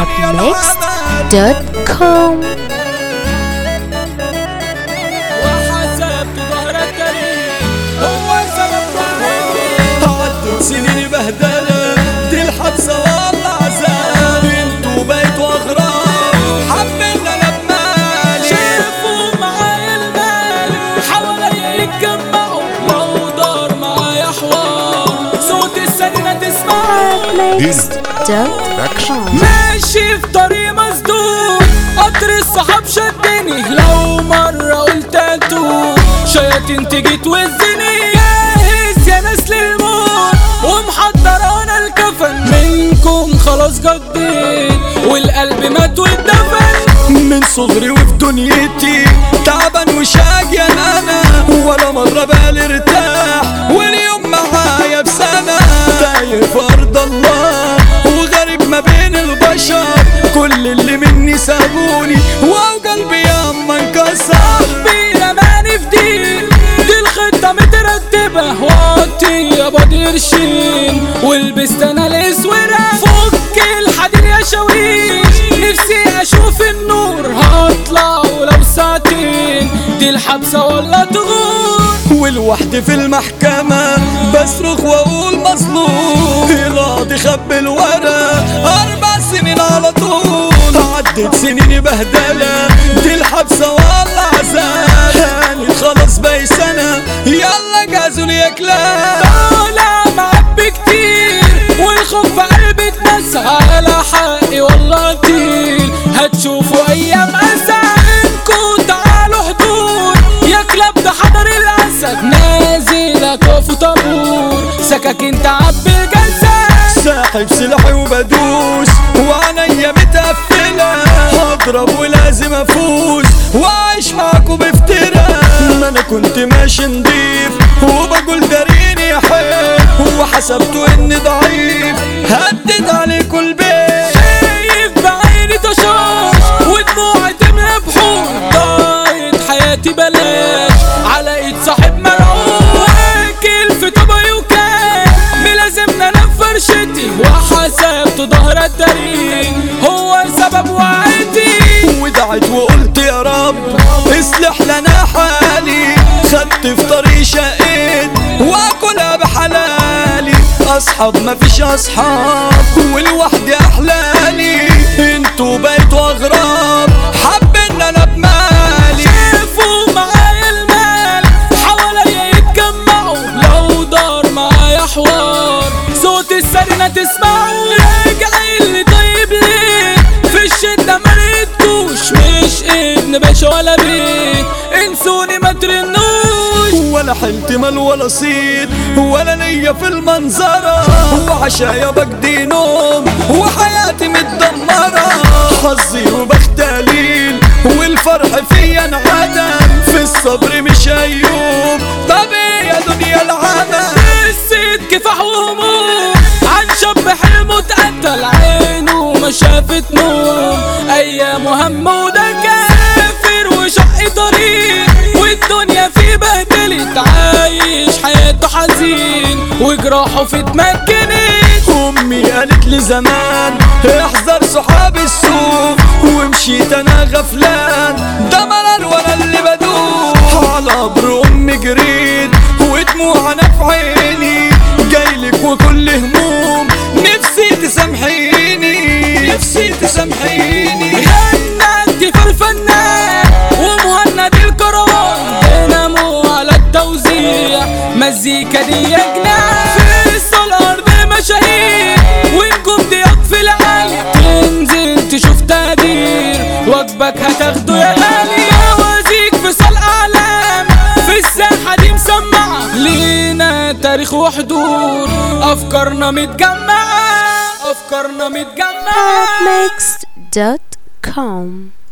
arabmix.com وحسبت ظهرك كريم هو سبب وعيني عدت سنين بهدلة دي الحبسة والله عذاب انتوا بقيتوا اغراب حملنا انا بمالي شافوا معايا المال حواليا يتجمعوا لو دار معايا حوار صوت السرينة تسمعوا arabmix.com ماشي في طريق مسدود قطر الصحاب شدني لو مرة قلت اتوب شياطين تيجي توزني جاهز يا ناس للموت ومحضر انا الكفن منكم خلاص قضيت والقلب مات واتدفن من صغري وفي دنيتي تعبان وشاقيان انا ولا مرة بالي ارتاح واليوم معايا بسنة تايه في ارض الله وغريب ما بين البشر كل اللي مني سابوني وقلبي ياما انكسر بيرماني في دي دي الخطة مترتبة وطي يا بادي قرشين ولبست انا الاسورة فك الحديد يا شاويش نفسي اشوف النور هطلع ولو ساعتين دي الحبسة ولا تغور والوحدي في المحكمة بصرخ واقول مظلوم القاضي خب الورق اربع سنين على طول عدت سنين بهدلة دي الحبسة والله عذاب هاني خلاص باقي سنة يلا جازوا لي يا كلاب طالع معبي كتير والخوف في قلبي اتنسى على حقي والله تقيل هتشوفوا ايام اسى انكوا تعالوا حضور يا كلاب ده حضر الاسد نازل اقف طابور سكاكين تعبي الجسد ساحب سلاحي وبدوس وعينيا متقفلة هضرب ولازم افوز واعيش معاكم بافتراء ما انا كنت ماشي نضيف وبقول داريني يا حيل وحسبتوا اني ضعيف هدد عليكم البيت شايف بعيني تشاش ودموعي تملى بحور ضايت حياتي بلاش على ايد صاحب مرعوب واكل في طبقي وكان ملازمنا انا في فرشتي وحسبت ظهر الدارين هو سبب وعيتي ودعت وقلت يا رب اصلح لنا حالي خدت في طريق شقيت واكلها بحلالي اصحاب مفيش اصحاب والوحدة احلالي انتوا بقيتوا اغراب حابين انا بمالي شافوا معايا المال حواليا يتجمعوا لو دار معايا حوار صوت السرينة تسمعوا راجعين اللي طيب ليه في الشدة ما لقيتكوش مش ابن باشا ولا بيت انسوني ما ترنوش ولا حلت مال ولا صيد ولا ليا في المنظرة وعشايا بقضي نوم وحياتي متدمرة حظي وبختليل والفرح فيا انعدم في الصبر مش ايوب طب ايه يا دنيا العمى قصة كفاح وهموم عن شاب حلمه اتقتل عينه ما شافت نوم ايام هم وده كافر وشق طريق والدنيا فيه بهدلت عايش حياته حزين وجراحه في اتمكنت امي قالت لي زمان احذر صحاب السوق ومشيت انا غفلان ده مرار وانا اللي بدوق على قبر امي جريت ودموع انا في عيني جايلك وكل هموم نفسي تسامحيني نفسي تسامحيني غنى في الفنان ومهند الكروان دينامو على التوزيع مزيكا دي جنان في الارض مشاهير ونجوم ديك في العالي تنزل تشوف تقدير واجبك هتاخده يا غالي موازيك في صال اعلام في الساحه دي مسمعه لينا تاريخ وحضور افكارنا متجمعه افكارنا متجمعه arabmix.com